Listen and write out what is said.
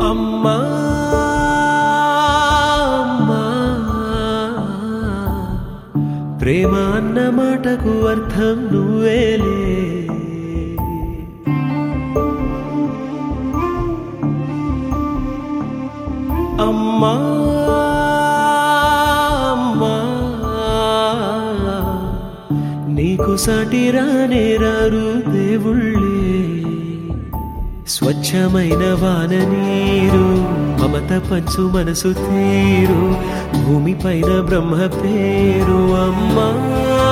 అమ్మా అమ్మా. ప్రేమ అన్న మాటకు అర్థం నువ్వేలే అమ్మా అమ్మా. నీకు సాటి రానే రారు దేవుళ్ళే స్వచ్ఛమైన వాన నీరు మమత పంచు మనసు తీరు భూమిపైన బ్రహ్మ పేరు అమ్మా